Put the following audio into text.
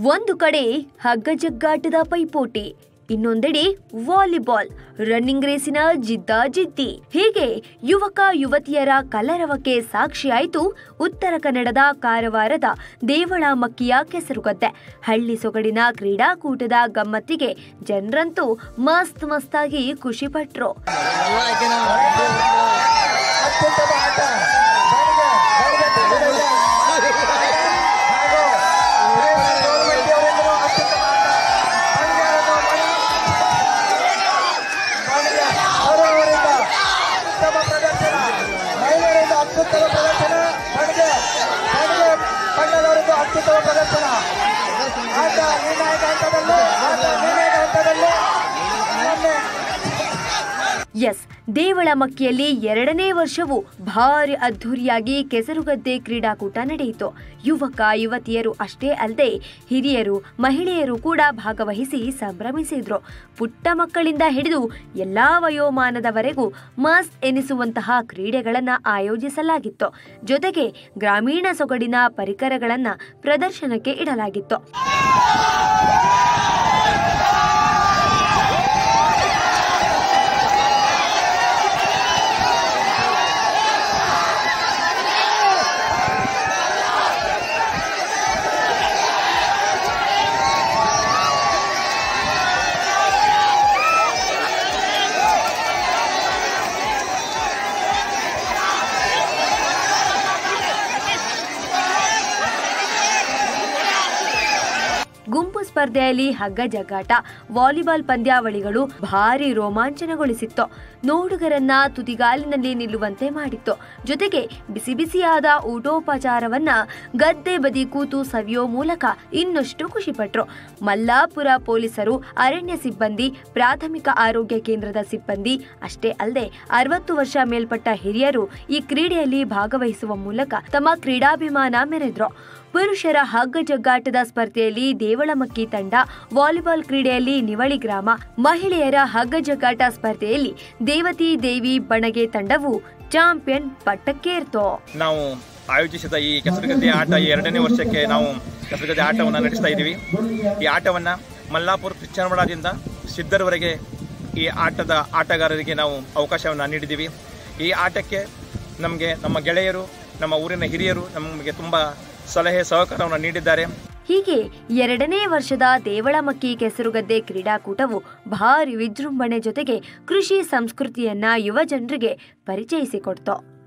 ಒಂದು ಕಡೆ ಹಗ್ಗಜಗ್ಗಾಟದ ಪೈಪೋಟಿ ಇನ್ನೊಂದೆಡೆ ವಾಲಿಬಾಲ್ ರನ್ನಿಂಗ್ ರೇಸಿನ ಜಿದ್ದಾಜಿದ್ದಿ ಹೀಗೆ ಯುವಕ ಯುವತಿಯರ ಕಲರವಕ್ಕೆ ಸಾಕ್ಷಿಯಾಯಿತು ಉತ್ತರ ಕನ್ನಡದ ಕಾರವಾರದ ದೇವಳಮಕ್ಕಿಯ ಕೆಸರುಗದ್ದೆ ಹಳ್ಳಿ ಸೊಗಡಿನ ಕ್ರೀಡಾಕೂಟದ ಗಮ್ಮತ್ತಿಗೆ ಜನರಂತೂ ಮಸ್ತ್ ಮಸ್ತಾಗಿ ಖುಷಿಪಟ್ರು ಅತ್ಯುತ್ತಮ ಆಟ ಬಾಡಿಗೆ, ಬಾಡಿಗೆ ತೆಗೆದುಕೊಳ್ಳಿ. ಹಾಗೂ ಹಿರಿಯ ಗೌರವಕ್ಕೆ ಅತ್ಯುತ್ತಮ ಆಟ. ಬಾಡಿಗೆಯನ್ನು ಮಾಡಿ. ಬಾಡಿಗೆ ಅವರವರಿಂದ ಉತ್ತಮ ಪ್ರದರ್ಶನ ಮಹಿಳೆಯರಿಂದ ಅತ್ಯುತ್ತಮ ಪ್ರದರ್ಶನ ಬಾಡಿಗೆ ಬಾಡಿಗೆ ತಂಡದವರಿಂದ ಅತ್ಯುತ್ತಮ ಪ್ರದರ್ಶನ ಆಟ ನಿರ್ಣಾಯಕ ಹಂತದಲ್ಲಿ ಆಟ ನಿರ್ಣಾಯಕ ಹಂತದಲ್ಲಿ ಮೊನ್ನೆ ಎಸ್ ದೇವಳಮಕ್ಕಿಯಲ್ಲಿ ಎರಡನೇ ವರ್ಷವೂ ಭಾರಿ ಅದ್ಧೂರಿಯಾಗಿ ಕೆಸರುಗದ್ದೆ ಕ್ರೀಡಾಕೂಟ ನಡೆಯಿತು ಯುವಕ ಯುವತಿಯರು ಅಷ್ಟೇ ಅಲ್ಲದೆ ಹಿರಿಯರು ಮಹಿಳೆಯರು ಕೂಡ ಭಾಗವಹಿಸಿ ಸಂಭ್ರಮಿಸಿದ್ರು ಪುಟ್ಟ ಮಕ್ಕಳಿಂದ ಹಿಡಿದು ಎಲ್ಲಾ ವಯೋಮಾನದವರೆಗೂ ಮಸ್ತ್ ಎನಿಸುವಂತಹ ಕ್ರೀಡೆಗಳನ್ನು ಆಯೋಜಿಸಲಾಗಿತ್ತು ಜೊತೆಗೆ ಗ್ರಾಮೀಣ ಸೊಗಡಿನ ಪರಿಕರಗಳನ್ನು ಪ್ರದರ್ಶನಕ್ಕೆ ಇಡಲಾಗಿತ್ತು ಗುಂಪು ಸ್ಪರ್ಧೆಯಲ್ಲಿ ಹಗ್ಗ ಜಗ್ಗಾಟ ವಾಲಿಬಾಲ್ ಪಂದ್ಯಾವಳಿಗಳು ಭಾರಿ ರೋಮಾಂಚನಗೊಳಿಸಿತ್ತು ನೋಡುಗರನ್ನ ತುದಿಗಾಲಿನಲ್ಲಿ ನಿಲ್ಲುವಂತೆ ಮಾಡಿತ್ತು ಜೊತೆಗೆ ಬಿಸಿ ಬಿಸಿಯಾದ ಊಟೋಪಚಾರವನ್ನ ಗದ್ದೆ ಬದಿ ಕೂತು ಸವಿಯೋ ಮೂಲಕ ಇನ್ನಷ್ಟು ಖುಷಿಪಟ್ರು ಮಲ್ಲಾಪುರ ಪೊಲೀಸರು ಅರಣ್ಯ ಸಿಬ್ಬಂದಿ ಪ್ರಾಥಮಿಕ ಆರೋಗ್ಯ ಕೇಂದ್ರದ ಸಿಬ್ಬಂದಿ ಅಷ್ಟೇ ಅಲ್ಲದೆ ಅರವತ್ತು ವರ್ಷ ಮೇಲ್ಪಟ್ಟ ಹಿರಿಯರು ಈ ಕ್ರೀಡೆಯಲ್ಲಿ ಭಾಗವಹಿಸುವ ಮೂಲಕ ತಮ್ಮ ಕ್ರೀಡಾಭಿಮಾನ ಮೆರೆದ್ರು ಪುರುಷರ ಹಗ್ಗ ಜಗ್ಗಾಟದ ಸ್ಪರ್ಧೆಯಲ್ಲಿ ದೇವಳಮಕ್ಕಿ ತಂಡ ವಾಲಿಬಾಲ್ ಕ್ರೀಡೆಯಲ್ಲಿ ನಿವಳಿ ಗ್ರಾಮ ಮಹಿಳೆಯರ ಹಗ್ಗ ಜಗ್ಗಾಟ ಸ್ಪರ್ಧೆಯಲ್ಲಿ ದೇವತಿ ದೇವಿ ಬಣಗೆ ತಂಡವು ಚಾಂಪಿಯನ್ ಪಟ್ಟಕ್ಕೇರ್ತು ನಾವು ಆಯೋಜಿಸಿದ ಈ ಕೆಸರುಗದ್ದೆ ಆಟ ಈ ಎರಡನೇ ವರ್ಷಕ್ಕೆ ನಾವು ಕೆಸರುಗದ್ದೆ ಆಟವನ್ನು ನಡೆಸ್ತಾ ಇದ್ದೀವಿ ಈ ಆಟವನ್ನು ಮಲ್ಲಾಪುರ ಪಿಚ್ಚನಮಳದಿಂದ ಸಿದ್ಧರವರೆಗೆ ಈ ಆಟದ ಆಟಗಾರರಿಗೆ ನಾವು ಅವಕಾಶವನ್ನು ನೀಡಿದ್ದೀವಿ ಈ ಆಟಕ್ಕೆ ನಮಗೆ ನಮ್ಮ ಗೆಳೆಯರು ನಮ್ಮ ಊರಿನ ಹಿರಿಯರು ನಮಗೆ ತುಂಬ ಸಲಹೆ ಸಹಕಾರವನ್ನು ನೀಡಿದ್ದಾರೆ ಹೀಗೆ ಎರಡನೇ ವರ್ಷದ ದೇವಳಮಕ್ಕಿ ಕೆಸರುಗದ್ದೆ ಕ್ರೀಡಾಕೂಟವು ಭಾರಿ ವಿಜೃಂಭಣೆ ಜೊತೆಗೆ ಕೃಷಿ ಸಂಸ್ಕೃತಿಯನ್ನ ಯುವ ಜನರಿಗೆ ಪರಿಚಯಿಸಿಕೊಡ್ತು